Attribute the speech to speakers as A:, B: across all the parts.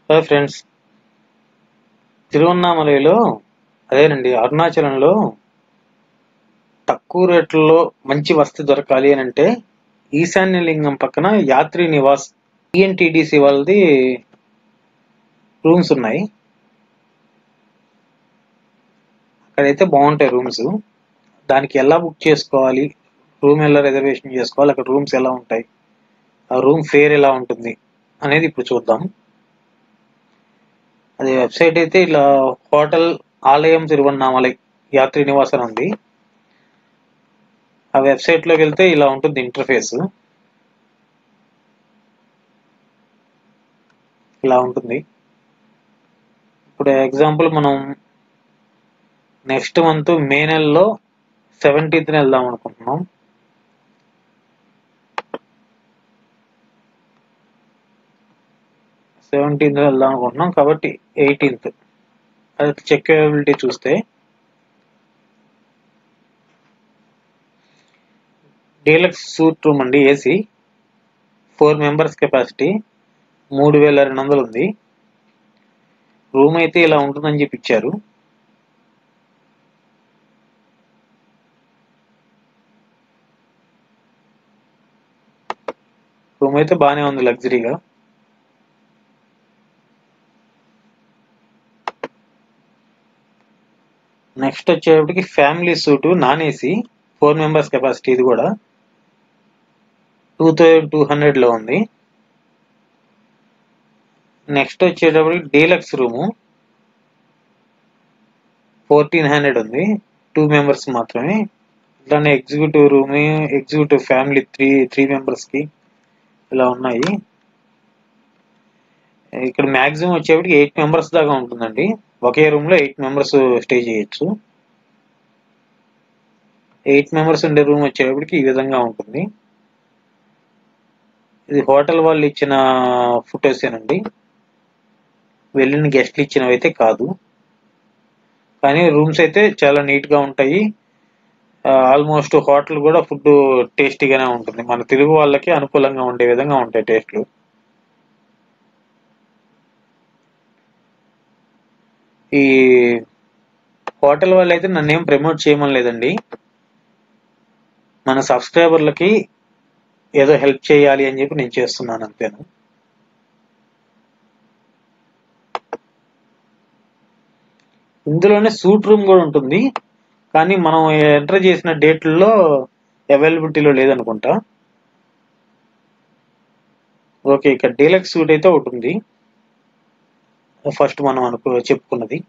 A: hi friends తిరువన్నామలలో అదేనండి అరుణాచలంలో తక్కువ రేట్లలో మంచి వసతి దొరకాలి అని అంటే ఈశాన్య లింగం పక్కన యాత్రి నివాస్ ఈఎన్టీడీసీ వాళ్ళది రూమ్స్ ఉన్నాయి అక్కడైతే బాగుంటాయి రూమ్స్ దానికి ఎలా బుక్ చేసుకోవాలి రూమ్ ఎలా రిజర్వేషన్ చేసుకోవాలి అక్కడ రూమ్స్ ఎలా ఉంటాయి ఆ రూమ్ ఫేర్ ఎలా ఉంటుంది అనేది ఇప్పుడు చూద్దాం అది వెబ్సైట్ అయితే ఇలా హోటల్ ఆలయం తిరువన్నామలై యాత్రి నివాస్ అని ఉంది ఆ వెబ్సైట్ లోకి వెళ్తే ఇలా ఉంటుంది ఇంటర్ఫేస్ ఇలా ఉంటుంది ఇప్పుడు ఎగ్జాంపుల్ మనం నెక్స్ట్ మంత్ మే నెలలో సెవెంటీన్త్ వెళ్దాం అనుకుంటున్నాం సెవెంటీన్త్ వెళ్దాం అనుకుంటున్నాం కాబట్టి ఎయిటీన్త్ అది చెక్ అవైలబిలిటీ చూస్తే డీలక్స్ సూట్ రూమ్ అండి ఏసీ ఫోర్ మెంబర్స్ కెపాసిటీ మూడు వేల రెండు వందలు ఉంది రూమ్ అయితే ఇలా ఉంటుందని చెప్పి ఇచ్చారు రూమ్ అయితే బాగానే ఉంది లగ్జరీగా నెక్స్ట్ వచ్చేటప్పటికి family suite non AC four members capacity ఇది కూడా టూ థౌజండ్ టూ హండ్రెడ్లో ఉంది నెక్స్ట్ వచ్చేటప్పటికి డీలక్స్ రూము ఫోర్టీన్ హండ్రెడ్ ఉంది టూ మెంబర్స్ మాత్రమే ఇట్లానే executive room executive family three three మెంబర్స్కి ఇలా ఉన్నాయి ఇక్కడ మ్యాక్సిమం వచ్చేప్పటికి ఎయిట్ మెంబర్స్ దాకా ఉంటుందండి ఒకే రూమ్ లో ఎయిట్ మెంబర్స్ స్టే చేయొచ్చు ఎయిట్ మెంబర్స్ ఉండే రూమ్ వచ్చేటప్పటికి ఈ విధంగా ఉంటుంది ఇది హోటల్ వాళ్ళు ఇచ్చిన ఫొటోస్ ఏనండి వెళ్ళిన గెస్ట్లు ఇచ్చినవి అయితే కాదు కానీ రూమ్స్ అయితే చాలా నీట్ గా ఉంటాయి ఆల్మోస్ట్ హోటల్ కూడా ఫుడ్ టేస్టీగానే ఉంటుంది మన తెలుగు వాళ్ళకి అనుకూలంగా ఉండే విధంగా ఉంటాయి టేస్ట్లు ఈ హోటల్ వాళ్ళు అయితే నన్ను ఏం ప్రమోట్ చేయమని లేదండి మన సబ్స్క్రైబర్లకి ఏదో హెల్ప్ చేయాలి అని చెప్పి నేను చేస్తున్నాను అంతేను ఇందులోనే సూట్ రూమ్ కూడా ఉంటుంది కానీ మనం ఎంటర్ చేసిన డేట్లలో అవైలబిలిటీలో లేదనుకుంటా ఓకే ఇక్కడ డీలక్స్ సూట్ అయితే ఒకటి ఉంది ఫస్ట్ మనం అనుకో చెప్పుకున్నది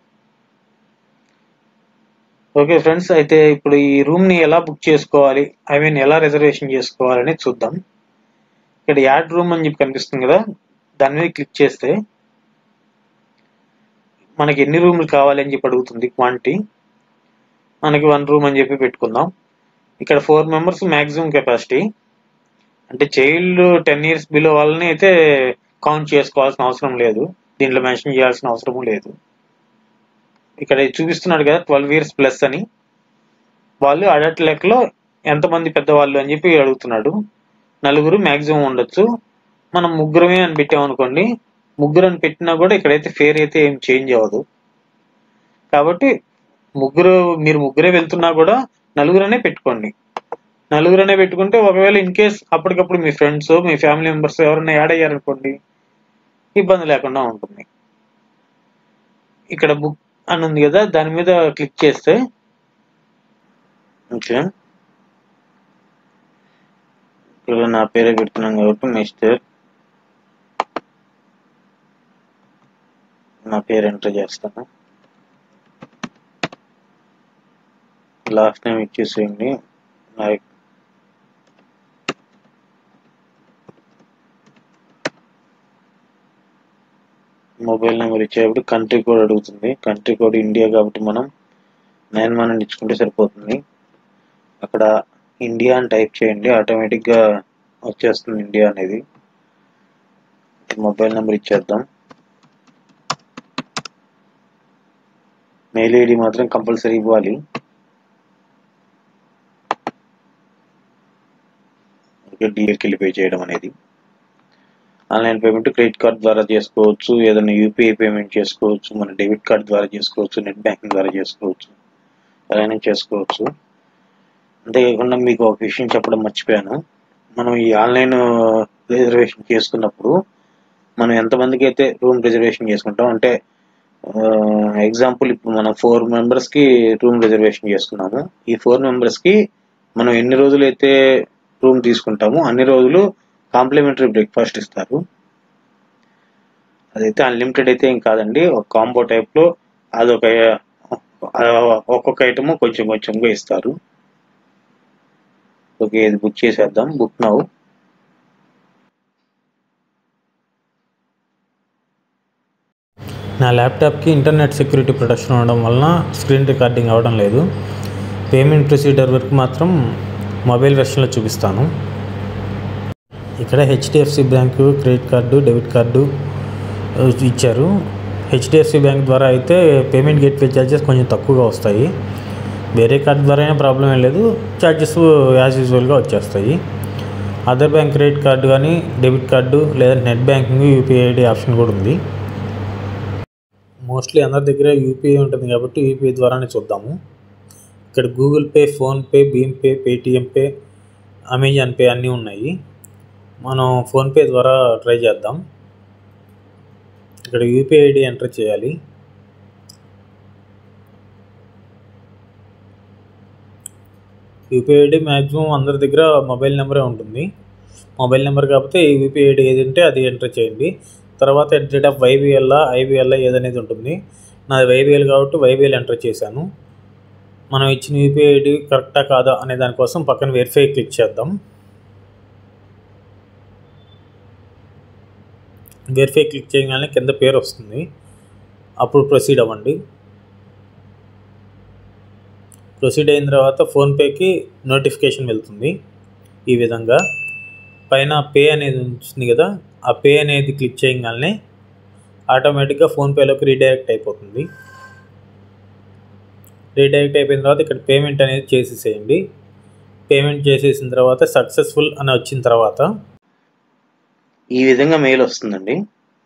A: ఓకే ఫ్రెండ్స్ అయితే ఇప్పుడు ఈ రూమ్ ని ఎలా బుక్ చేసుకోవాలి ఐ మీన్ ఎలా రిజర్వేషన్ చేసుకోవాలని చూద్దాం ఇక్కడ యాడ్ రూమ్ అని చెప్పి కనిపిస్తుంది కదా దాని మీద క్లిక్ చేస్తే మనకి ఎన్ని రూమ్లు కావాలి అని చెప్పి అడుగుతుంది క్వాంటిటీ మనకి వన్ రూమ్ అని చెప్పి పెట్టుకుందాం ఇక్కడ ఫోర్ మెంబర్స్ మ్యాక్సిమం కెపాసిటీ అంటే చైల్డ్ టెన్ ఇయర్స్ బిలో వాళ్ళని అయితే కౌంట్ చేసుకోవాల్సిన అవసరం లేదు దీంట్లో మెన్షన్ చేయాల్సిన అవసరం లేదు ఇక్కడ చూపిస్తున్నాడు కదా ట్వెల్వ్ ఇయర్స్ ప్లస్ అని వాళ్ళు అడల్ట్ లెక్కలో ఎంతమంది పెద్దవాళ్ళు అని చెప్పి అడుగుతున్నాడు నలుగురు మ్యాక్సిమం ఉండొచ్చు మనం ముగ్గురమే అని పెట్టామనుకోండి ముగ్గురు అని పెట్టినా కూడా ఇక్కడైతే ఫేర్ అయితే ఏం చేంజ్ అవ్వదు కాబట్టి ముగ్గురు మీరు ముగ్గురే వెళ్తున్నా కూడా నలుగురనే పెట్టుకోండి నలుగురనే పెట్టుకుంటే ఒకవేళ ఇన్ కేస్ అప్పటికప్పుడు మీ ఫ్రెండ్స్ మీ ఫ్యామిలీ మెంబర్స్ ఎవరైనా యాడ్ అయ్యారనుకోండి ఇబ్బంది లేకుండా ఉంటుంది ఇక్కడ బుక్ అని ఉంది కదా దాని మీద క్లిక్ చేస్తే ఓకే ఇక్కడ నా పేరే పెడుతున్నాం కాబట్టి మిస్టర్ నా పేరు ఎంటర్ చేస్తాను లాస్ట్ నేమ్ ఇచ్చేసేయండి లైక్ మొబైల్ నెంబర్ ఇచ్చేటప్పుడు కంట్రీ కోడ్ అడుగుతుంది కంట్రీ కోడ్ ఇండియా కాబట్టి మనం నైన్ వన్ అని ఇచ్చుకుంటే సరిపోతుంది అక్కడ ఇండియా అని టైప్ చేయండి ఆటోమేటిక్గా వచ్చేస్తుంది ఇండియా అనేది మొబైల్ నెంబర్ ఇచ్చేద్దాం మెయిల్ ఐడి మాత్రం కంపల్సరీ ఇవ్వాలి డిఎల్కి వెళ్ళి పే చేయడం అనేది ఆన్లైన్ పేమెంట్ క్రెడిట్ కార్డ్ ద్వారా చేసుకోవచ్చు ఏదైనా యూపీఐ పేమెంట్ చేసుకోవచ్చు మన డెబిట్ కార్డ్ ద్వారా చేసుకోవచ్చు నెట్ బ్యాంకింగ్ ద్వారా చేసుకోవచ్చు అలానే చేసుకోవచ్చు అంతేకాకుండా మీకు ఒక విషయం చెప్పడం మర్చిపోయాను మనం ఈ ఆన్లైన్ రిజర్వేషన్ చేసుకున్నప్పుడు మనం ఎంతమందికి అయితే రూమ్ రిజర్వేషన్ చేసుకుంటాం అంటే ఎగ్జాంపుల్ ఇప్పుడు మనం ఫోర్ మెంబర్స్కి రూమ్ రిజర్వేషన్ చేసుకున్నాము ఈ ఫోర్ మెంబర్స్కి మనం ఎన్ని రోజులు అయితే రూమ్ తీసుకుంటామో అన్ని రోజులు కాంప్లిమెంటరీ బ్రేక్ఫాస్ట్ ఇస్తారు అదైతే అన్లిమిటెడ్ అయితే ఏం కాదండి ఒక కాంబో టైప్లో అదొక ఒక్కొక్క ఐటమ్ కొంచెం కొంచెంగా ఇస్తారు ఓకే ఇది బుక్ చేసేద్దాం బుక్ నౌ
B: నా ల్యాప్టాప్కి ఇంటర్నెట్ సెక్యూరిటీ ప్రొటెక్షన్ ఉండడం వలన స్క్రీన్ రికార్డింగ్ అవ్వడం లేదు పేమెంట్ ప్రొసీజర్ వరకు మాత్రం మొబైల్ వెర్షన్లో చూపిస్తాను ఇక్కడ HDFC bank credit card debit card ఆ, ఇచ్చారు హెచ్డిఎఫ్సి బ్యాంక్ ద్వారా అయితే పేమెంట్ గేట్వే ఛార్జెస్ కొంచెం తక్కువగా వస్తాయి వేరే కార్డు ద్వారా అయినా ప్రాబ్లం ఏం లేదు ఛార్జెస్ యాజ్ యూజువల్గా వచ్చేస్తాయి అదర్ బ్యాంక్ క్రెడిట్ కార్డు కానీ డెబిట్ కార్డు లేదా net banking UPI ID option కూడా ఉంది మోస్ట్లీ అందరి దగ్గర యూపీఐ ఉంటుంది కాబట్టి యూపీఐ ద్వారానే చూద్దాము ఇక్కడ గూగుల్ పే ఫోన్పే భీమ్ Pay Paytm Pay Amazon Pay అన్నీ ఉన్నాయి మనం ఫోన్పే ద్వారా ట్రై చేద్దాం ఇక్కడ యూపీఐ ఐడి ఎంటర్ చేయాలి యూపీఐ ఐడి మ్యాక్సిమం అందరి దగ్గర మొబైల్ నెంబరే ఉంటుంది మొబైల్ నెంబర్ కాకపోతే ఈ యూపీఐ ఐడి ఏది ఉంటే అది ఎంటర్ చేయండి తర్వాత ఎట్ రేట్ ఆఫ్ వైబిఎల్లా ఐబిఎల్లా ఏదనేది ఉంటుంది నాది వైబిఎల్ కాబట్టి వైబిఎల్ ఎంటర్ చేశాను మనం ఇచ్చిన యూపీఐ ఐడి కరెక్టా కాదా అనే దానికోసం పక్కన వెరిఫై క్లిక్ చేద్దాం వెరిఫై క్లిక్ చేయగానే కింద పేరు వస్తుంది అప్పుడు ప్రొసీడ్ అవ్వండి ప్రొసీడ్ అయిన తర్వాత ఫోన్పేకి నోటిఫికేషన్ వెళ్తుంది ఈ విధంగా పైన పే అనేది ఉంటుంది కదా ఆ పే అనేది క్లిక్ చేయగానే ఆటోమేటిక్గా ఫోన్పేలోకి రీడైరెక్ట్ అయిపోతుంది రీడైరెక్ట్ అయిపోయిన తర్వాత ఇక్కడ పేమెంట్ అనేది చేసేసేయండి పేమెంట్ చేసేసిన తర్వాత సక్సెస్ఫుల్ అని వచ్చిన తర్వాత
A: ఈ విధంగా మెయిల్ వస్తుందండి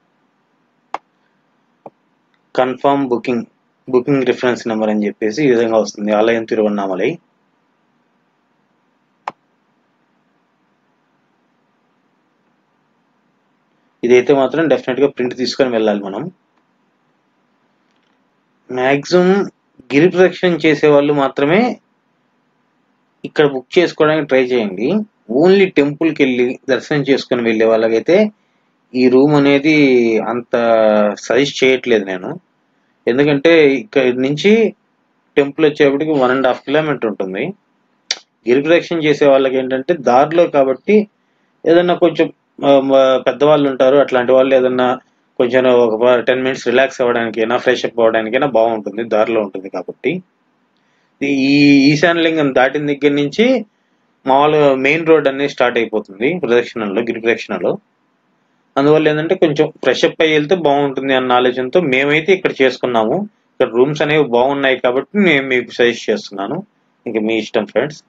A: confirm booking booking reference number అని చెప్పేసి ఈ విధంగా వస్తుంది ఆలయం తిరువన్నామలై ఇదైతే మాత్రం డెఫినెట్గా ప్రింట్ తీసుకొని వెళ్ళాలి మనం మ్యాక్సిమం గిరి ప్రదక్షిణ చేసే వాళ్ళు మాత్రమే ఇక్కడ బుక్ చేసుకోవడానికి ట్రై చేయండి ఓన్లీ టెంపుల్కి వెళ్ళి దర్శనం చేసుకొని వెళ్ళే వాళ్ళకైతే ఈ రూమ్ అనేది అంత సజెస్ట్ చేయట్లేదు నేను ఎందుకంటే ఇక్కడ నుంచి టెంపుల్ వచ్చేప్పటికి వన్ అండ్ హాఫ్ కిలోమీటర్ ఉంటుంది గిరి ప్రదక్షిణ చేసే వాళ్ళకి ఏంటంటే దారిలో కాబట్టి ఏదన్నా కొంచెం ఆ, మ- పెద్దవాళ్ళు ఉంటారు అట్లాంటి వాళ్ళు ఏదన్నా కొంచెం ఒక టెన్ మినిట్స్ రిలాక్స్ అవ్వడానికైనా ఫ్రెష్ అప్ అవ్వడానికైనా బాగుంటుంది దారిలో ఉంటుంది కాబట్టి ఈ ఈశాన్యలింగం దాటిన దగ్గర నుంచి మామూలుగా మెయిన్ రోడ్ అనేది స్టార్ట్ అయిపోతుంది ప్రదక్షిణలో గిరి ప్రదక్షిణలో అందువల్ల ఏంటంటే కొంచెం ఫ్రెష్ అప్ అయ్యి వెళ్తే బాగుంటుంది అన్న ఆలోచనతో మేమైతే ఇక్కడ చేసుకున్నాము ఇక్కడ రూమ్స్ అనేవి బాగున్నాయి కాబట్టి నేను మీకు సజెస్ట్ చేస్తున్నాను ఇంకా మీ ఇష్టం ఫ్రెండ్స్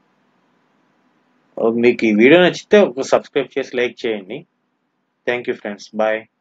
A: మీకు ఈ వీడియో నచ్చితే ఒక సబ్స్క్రైబ్ చేసి లైక్ చేయండి థ్యాంక్ యూ ఫ్రెండ్స్ బాయ్